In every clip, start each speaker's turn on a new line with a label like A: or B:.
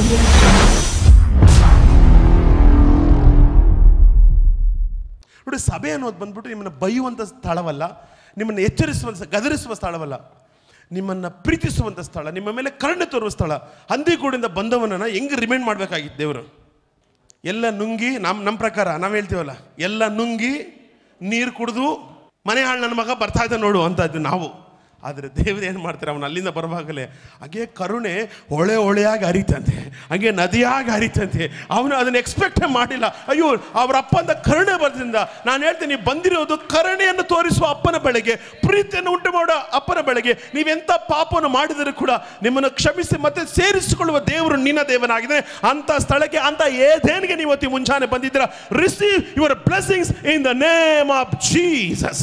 A: ನೋಡಿ ಸಭೆ ಅನ್ನೋದು ಬಂದ್ಬಿಟ್ಟು ನಿಮ್ಮನ್ನು ಬೈಯುವಂಥ ಸ್ಥಳವಲ್ಲ ನಿಮ್ಮನ್ನು ಎಚ್ಚರಿಸುವ ಗದರಿಸುವ ಸ್ಥಳವಲ್ಲ ನಿಮ್ಮನ್ನು ಪ್ರೀತಿಸುವಂಥ ಸ್ಥಳ ನಿಮ್ಮ ಮೇಲೆ ಕರುಣೆ ತೋರುವ ಸ್ಥಳ ಹಂದಿಗೂಡಿಂದ ಬಂದವನನ್ನು ಹೆಂಗೆ ರಿಮೈಂಡ್ ಮಾಡಬೇಕಾಗಿತ್ತು ದೇವರು ಎಲ್ಲ ನುಂಗಿ ನಮ್ಮ ನಮ್ಮ ಪ್ರಕಾರ ನಾವು ಹೇಳ್ತೀವಲ್ಲ ಎಲ್ಲ ನುಂಗಿ ನೀರು ಕುಡಿದು ಮನೆ ಹಾಳು ನನ್ನ ಮಗ ಬರ್ತಾ ಇದ್ದ ನೋಡು ಅಂತ ಇದ್ದು ನಾವು ಆದರೆ ದೇವರು ಏನು ಮಾಡ್ತಾರೆ ಅವನು ಅಲ್ಲಿಂದ ಬರುವಾಗಲೇ ಹಾಗೆ ಕರುಣೆ ಹೊಳೆ ಹೊಳೆಯಾಗಿ ಹರಿತಂತೆ ಹಾಗೆ ನದಿಯಾಗಿ ಹರಿತಂತೆ ಅವನು ಅದನ್ನು ಎಕ್ಸ್ಪೆಕ್ಟೇ ಮಾಡಿಲ್ಲ ಅಯ್ಯೋ ಅವರ ಅಪ್ಪಂದ ಕರುಣೆ ಬರ್ದಿಂದ ನಾನು ಹೇಳ್ತೀನಿ ಬಂದಿರೋದು ಕರುಣೆಯನ್ನು ತೋರಿಸುವ ಅಪ್ಪನ ಬೆಳೆಗೆ ಪ್ರೀತಿಯನ್ನು ಉಂಟು ಮಾಡೋ ಅಪ್ಪನ ಬೆಳೆಗೆ ನೀವೆಂಥ ಪಾಪವನ್ನು ಮಾಡಿದರೂ ಕೂಡ ನಿಮ್ಮನ್ನು ಕ್ಷಮಿಸಿ ಮತ್ತೆ ಸೇರಿಸಿಕೊಳ್ಳುವ ದೇವರು ನಿನ್ನ ದೇವನಾಗಿದೆ ಅಂತ ಸ್ಥಳಕ್ಕೆ ಅಂತ ಏದೇನಿಗೆ ನೀವು ಇವತ್ತು ಮುಂಜಾನೆ ಬಂದಿದ್ದೀರಾ receive your blessings in the name of Jesus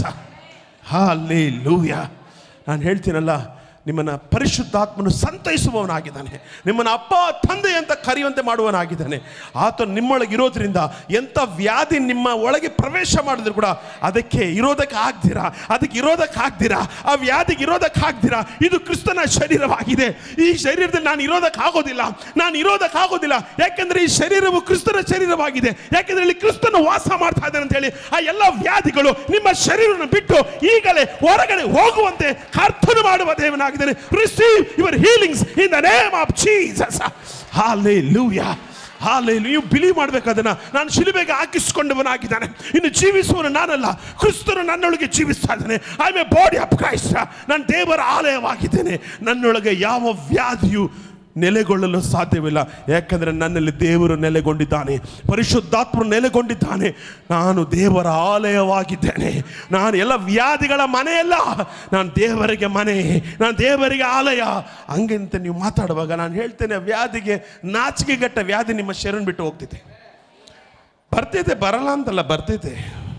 A: hallelujah ನಾನು ಹೇಳ್ತೀನಲ್ಲ ನಿಮ್ಮನ್ನು ಪರಿಶುದ್ಧಾತ್ಮನು ಸಂತೈಸುವವನಾಗಿದ್ದಾನೆ ನಿಮ್ಮನ್ನು ಅಪ್ಪ ತಂದೆ ಅಂತ ಕರೆಯುವಂತೆ ಮಾಡುವವನಾಗಿದ್ದಾನೆ ಆತ ನಿಮ್ಮೊಳಗೆ ಇರೋದ್ರಿಂದ ಎಂಥ ವ್ಯಾಧಿ ನಿಮ್ಮ ಒಳಗೆ ಪ್ರವೇಶ ಮಾಡಿದ್ರು ಕೂಡ ಅದಕ್ಕೆ ಇರೋದಕ್ಕೆ ಆಗ್ದಿರಾ ಅದಕ್ಕೆ ಇರೋದಕ್ಕೆ ಆಗ್ದಿರಾ ಆ ವ್ಯಾಧಿಗೆ ಇರೋದಕ್ಕೆ ಆಗ್ದಿರಾ ಇದು ಕ್ರಿಸ್ತನ ಶರೀರವಾಗಿದೆ ಈ ಶರೀರದಲ್ಲಿ ನಾನು ಇರೋದಕ್ಕೆ ಆಗೋದಿಲ್ಲ ನಾನು ಇರೋದಕ್ಕೆ ಆಗೋದಿಲ್ಲ ಯಾಕೆಂದ್ರೆ ಈ ಶರೀರವು ಕ್ರಿಸ್ತನ ಶರೀರವಾಗಿದೆ ಯಾಕೆಂದ್ರೆ ಇಲ್ಲಿ ಕ್ರಿಸ್ತನು ವಾಸ ಮಾಡ್ತಾ ಇದ್ದಾನೆ ಅಂತ ಹೇಳಿ ಆ ಎಲ್ಲ ವ್ಯಾಧಿಗಳು ನಿಮ್ಮ ಶರೀರವನ್ನು ಬಿಟ್ಟು ಈಗಲೇ ಹೊರಗಡೆ ಹೋಗುವಂತೆ ಕರ್ತನು ಮಾಡುವ ದೇವನಾಗಿದ್ದಾನೆ receive your healings in the name of Jesus hallelujah ಹಾಲೆ ನೀವು ಬಿಲೀವ್ ಮಾಡ್ಬೇಕು ಅದನ್ನ ನಾನು ಶಿಲುಬೆಗೆ ಹಾಕಿಸಿಕೊಂಡವನಾಗಿದ್ದಾನೆ ಇನ್ನು ಜೀವಿಸುವನು ನಾನಲ್ಲ ಕ್ರಿಸ್ತನು ನನ್ನೊಳಗೆ ಜೀವಿಸ್ತಾ ಇದ್ದಾನೆ I may body of Christ ನಾನು ದೇವರ ಆಲಯವಾಗಿದ್ದೇನೆ ನನ್ನೊಳಗೆ ಯಾವ ವ್ಯಾಧಿಯು ನೆಲೆಗೊಳ್ಳಲು ಸಾಧ್ಯವಿಲ್ಲ ಯಾಕಂದರೆ ನನ್ನಲ್ಲಿ ದೇವರು ನೆಲೆಗೊಂಡಿದ್ದಾನೆ ಪರಿಶುದ್ಧಾತ್ಮರು ನೆಲೆಗೊಂಡಿದ್ದಾನೆ ನಾನು ದೇವರ ಆಲಯವಾಗಿದ್ದೇನೆ ನಾನು ಎಲ್ಲ ವ್ಯಾಧಿಗಳ ಮನೆಯಲ್ಲ ನಾನು ದೇವರಿಗೆ ಮನೆ ನಾನು ದೇವರಿಗೆ ಆಲಯ ಹಂಗಂತ ನೀವು ಮಾತಾಡುವಾಗ ನಾನು ಹೇಳ್ತೇನೆ ವ್ಯಾಧಿಗೆ ನಾಚಿಕೆಗಟ್ಟ ವ್ಯಾಧಿ ನಿಮ್ಮ ಶರಣ್ ಬಿಟ್ಟು ಹೋಗ್ತಿದೆ ಬರ್ತೈತೆ ಬರಲ್ಲ ಅಂತಲ್ಲ ಬರ್ತೈತೆ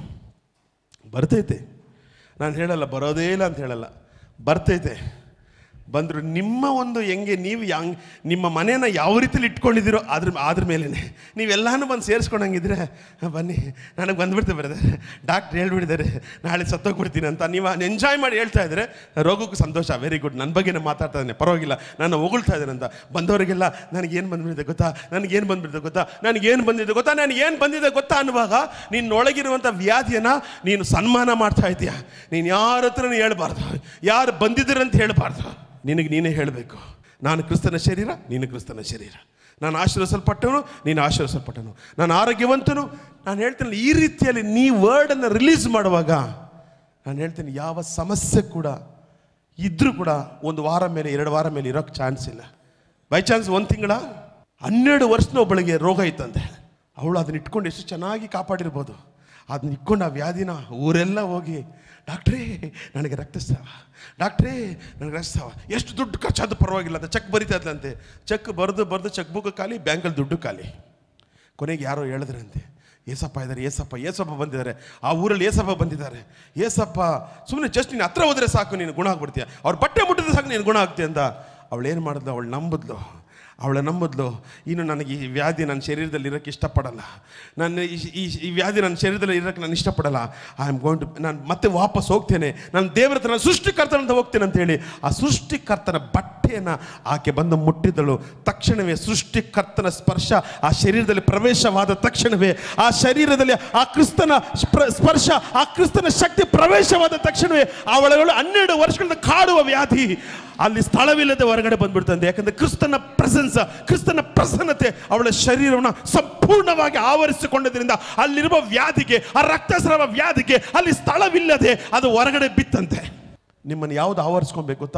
A: ಬರ್ತೈತೆ ನಾನು ಹೇಳಲ್ಲ ಬರೋದೇ ಇಲ್ಲ ಅಂತ ಹೇಳಲ್ಲ ಬರ್ತೈತೆ ಬಂದರು ನಿಮ್ಮ ಒಂದು ಹೆಂಗೆ ನೀವು ಯಂಗ್ ನಿಮ್ಮ ಮನೇನ ಯಾವ ರೀತಿಲಿ ಇಟ್ಕೊಂಡಿದ್ದೀರೋ ಅದ್ರ ಅದ್ರ ಮೇಲೇ ನೀವೆಲ್ಲಾನು ಬಂದು ಸೇರಿಸ್ಕೊಂಡಂಗಿದ್ರೆ ಬನ್ನಿ ನನಗೆ ಬಂದ್ಬಿಡ್ತೆ ಬ್ರದರ್ ಡಾಕ್ಟ್ರ್ ಹೇಳ್ಬಿಟ್ಟಿದ್ದಾರೆ ನಾಳೆ ಸತ್ತೋಗ್ಬಿಡ್ತೀನಿ ಅಂತ ನೀವು ಎಂಜಾಯ್ ಮಾಡಿ ಹೇಳ್ತಾ ಇದ್ರೆ ರೋಗಕ್ಕೂ ಸಂತೋಷ ವೆರಿ ಗುಡ್ ನನ್ನ ಬಗ್ಗೆನೇ ಮಾತಾಡ್ತಾ ಇದ್ದಾನೆ ಪರವಾಗಿಲ್ಲ ನಾನು ಹೊಗಳ್ತಾ ಇದ್ದೇನೆ ಅಂತ ಬಂದವರಿಗೆಲ್ಲ ನನಗೇನು ಬಂದ್ಬಿಟ್ಟಿದೆ ಗೊತ್ತಾ ನನಗೇನು ಬಂದ್ಬಿಟ್ಟಿದೆ ಗೊತ್ತಾ ನನಗೇನು ಬಂದಿದೆ ಗೊತ್ತಾ ನನಗೇನು ಬಂದಿದೆ ಗೊತ್ತಾ ಅನ್ನುವಾಗ ನಿನ್ನೊಳಗಿರುವಂಥ ವ್ಯಾಧಿಯನ್ನು ನೀನು ಸನ್ಮಾನ ಮಾಡ್ತಾ ಇದೀಯ ನೀನು ಯಾರ ಹತ್ರನೂ ಹೇಳ್ಬಾರ್ದು ಯಾರು ಬಂದಿದ್ದೀರಂತ ಹೇಳ್ಬಾರ್ದು ನಿನಗೆ ನೀನೇ ಹೇಳಬೇಕು ನಾನು ಕ್ರಿಸ್ತನ ಶರೀರ ನೀನು ಕ್ರಿಸ್ತನ ಶರೀರ ನಾನು ಆಶೀರ್ವಸಲ್ಪಟ್ಟವನು ನೀನು ಆಶೀರ್ವಸಲ್ಪಟ್ಟನು ನಾನು ಆರೋಗ್ಯವಂತನು ನಾನು ಹೇಳ್ತೇನೆ ಈ ರೀತಿಯಲ್ಲಿ ನೀ ವರ್ಡನ್ನು ರಿಲೀಸ್ ಮಾಡುವಾಗ ನಾನು ಹೇಳ್ತೀನಿ ಯಾವ ಸಮಸ್ಯೆ ಕೂಡ ಇದ್ರೂ ಕೂಡ ಒಂದು ವಾರ ಮೇಲೆ ಎರಡು ವಾರ ಮೇಲೆ ಇರೋಕ್ಕೆ ಚಾನ್ಸ್ ಇಲ್ಲ ಬೈ ಚಾನ್ಸ್ ಒಂದು ತಿಂಗಳ ಹನ್ನೆರಡು ವರ್ಷದ ಒಬ್ಬಳಿಗೆ ರೋಗ ಇತ್ತಂತೆ ಅವಳು ಅದನ್ನ ಇಟ್ಕೊಂಡು ಎಷ್ಟು ಚೆನ್ನಾಗಿ ಕಾಪಾಡಿರ್ಬೋದು ಅದನ್ನ ಇಟ್ಕೊಂಡು ಆ ವ್ಯಾಧಿನ ಊರೆಲ್ಲ ಹೋಗಿ ಡಾಕ್ಟ್ರೇ ನನಗೆ ರಕ್ತಸ್ರಾವ ಡಾಕ್ಟ್ರೇ ನನಗೆ ರಕ್ತಸ್ರಾವ ಎಷ್ಟು ದುಡ್ಡು ಖರ್ಚಾದ ಪರವಾಗಿಲ್ಲ ಅಂತ ಚೆಕ್ ಬರಿತಾ ಇದ್ಲಂತೆ ಚೆಕ್ ಬರೆದು ಬರೆದು ಚೆಕ್ ಬುಕ್ ಖಾಲಿ ಬ್ಯಾಂಕಲ್ಲಿ ದುಡ್ಡು ಖಾಲಿ ಕೊನೆಗೆ ಯಾರೋ ಹೇಳಿದ್ರಂತೆ ಏಸಪ್ಪ ಇದ್ದಾರೆ ಏಸಪ್ಪ ಏಸಪ್ಪ ಬಂದಿದ್ದಾರೆ ಆ ಊರಲ್ಲಿ ಏಸಪ್ಪ ಬಂದಿದ್ದಾರೆ ಏಸಪ್ಪ ಸುಮ್ಮನೆ ಜಸ್ಟ್ ನೀನು ಹತ್ರ ಹೋದ್ರೆ ಸಾಕು ನೀನು ಗುಣ ಆಗ್ಬಿಡ್ತೀಯ ಅವ್ರ ಬಟ್ಟೆ ಮುಟ್ಟಿದ್ರೆ ಸಾಕು ನೀನು ಗುಣ ಆಗ್ತೀಯ ಅಂತ ಅವಳು ಏನು ಮಾಡಿದ್ಲು ಅವಳು ನಂಬಿದ್ಲು ಅವಳ ನಂಬಿದ್ಲು ಇನ್ನು ನನಗೆ ಈ ವ್ಯಾಧಿ ನನ್ನ ಶರೀರದಲ್ಲಿ ಇರೋಕ್ಕೆ ಇಷ್ಟಪಡಲ್ಲ ನನ್ನ ಈ ಈ ಈ ವ್ಯಾಧಿ ನನ್ನ ಶರೀರದಲ್ಲಿ ಇರೋಕ್ಕೆ ನಾನು ಇಷ್ಟಪಡಲ್ಲ ಐ ಆಮ್ ಗೋಯಿಂಗ್ ಟು ನಾನು ಮತ್ತೆ ವಾಪಸ್ ಹೋಗ್ತೇನೆ ನಾನು ದೇವರ ಹತ್ರ ನಾನು ಸೃಷ್ಟಿಕರ್ತನಂತ ಹೋಗ್ತೇನೆ ಅಂತೇಳಿ ಆ ಸೃಷ್ಟಿಕರ್ತನ ಬಟ್ಟೆಯನ್ನು ಆಕೆ ಬಂದು ಮುಟ್ಟಿದಳು ತಕ್ಷಣವೇ ಸೃಷ್ಟಿಕರ್ತನ ಸ್ಪರ್ಶ ಆ ಶರೀರದಲ್ಲಿ ಪ್ರವೇಶವಾದ ತಕ್ಷಣವೇ ಆ ಶರೀರದಲ್ಲಿ ಆ ಕ್ರಿಸ್ತನ ಸ್ಪ್ರ- ಸ್ಪರ್ಶ ಆ ಕ್ರಿಸ್ತನ ಶಕ್ತಿ ಪ್ರವೇಶವಾದ ತಕ್ಷಣವೇ ಅವಳಗಳು ಹನ್ನೆರಡು ವರ್ಷಗಳಿಂದ ಕಾಡುವ ವ್ಯಾಧಿ ಅಲ್ಲಿ ಸ್ಥಳವಿಲ್ಲದೆ ಹೊರಗಡೆ ಬಂದ್ಬಿಡ್ತಂತೆ ಯಾಕಂದ್ರೆ ಕ್ರಿಸ್ತನ ಪ್ರೆಸೆನ್ಸ್ ಕ್ರಿಸ್ತನ ಪ್ರಸನ್ನತೆ ಅವಳ ಶರೀರವನ್ನು ಸಂಪೂರ್ಣವಾಗಿ ಆವರಿಸಿಕೊಂಡದ್ರಿಂದ ಅಲ್ಲಿರುವ ವ್ಯಾಧಿಗೆ ಆ ರಕ್ತಸ್ರಾವ ವ್ಯಾಧಿಗೆ ಅಲ್ಲಿ ಸ್ಥಳವಿಲ್ಲದೆ ಅದು ಹೊರಗಡೆ ಬಿತ್ತಂತೆ ನಿಮ್ಮನ್ನು ಯಾವುದು ಆವರಿಸ್ಕೊಬೇಕು ಗೊತ್ತಾ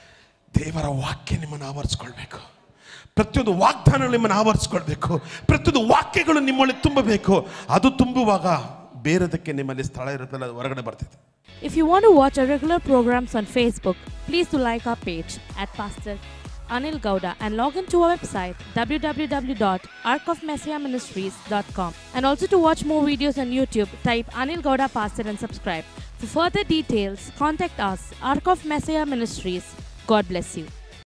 A: ದೇವರ ವಾಕ್ಯ ನಿಮ್ಮನ್ನು ಆವರಿಸ್ಕೊಳ್ಬೇಕು ಪ್ರತಿಯೊಂದು ವಾಗ್ದಾನಗಳು ನಿಮ್ಮನ್ನು ಆವರಿಸ್ಕೊಳ್ಬೇಕು ಪ್ರತಿಯೊಂದು ವಾಕ್ಯಗಳು ನಿಮ್ಮೊಳಗೆ ತುಂಬಬೇಕು ಅದು ತುಂಬುವಾಗ ಬೇರೆದಕ್ಕೆ ನಿಮ್ಮಲ್ಲಿ ಸ್ಥಳ ಇರುತ್ತಲ್ಲ ಅದು ಹೊರಗಡೆ ಬರ್ತೈತೆ
B: If you want to watch our regular programs on Facebook, please do like our page at Pastor Anil Gauda and log into our website www.arcofmessiahministries.com. And also to watch more videos on YouTube, type Anil Gauda Pastor and subscribe. For further details, contact us, Arc of Messiah Ministries. God bless you.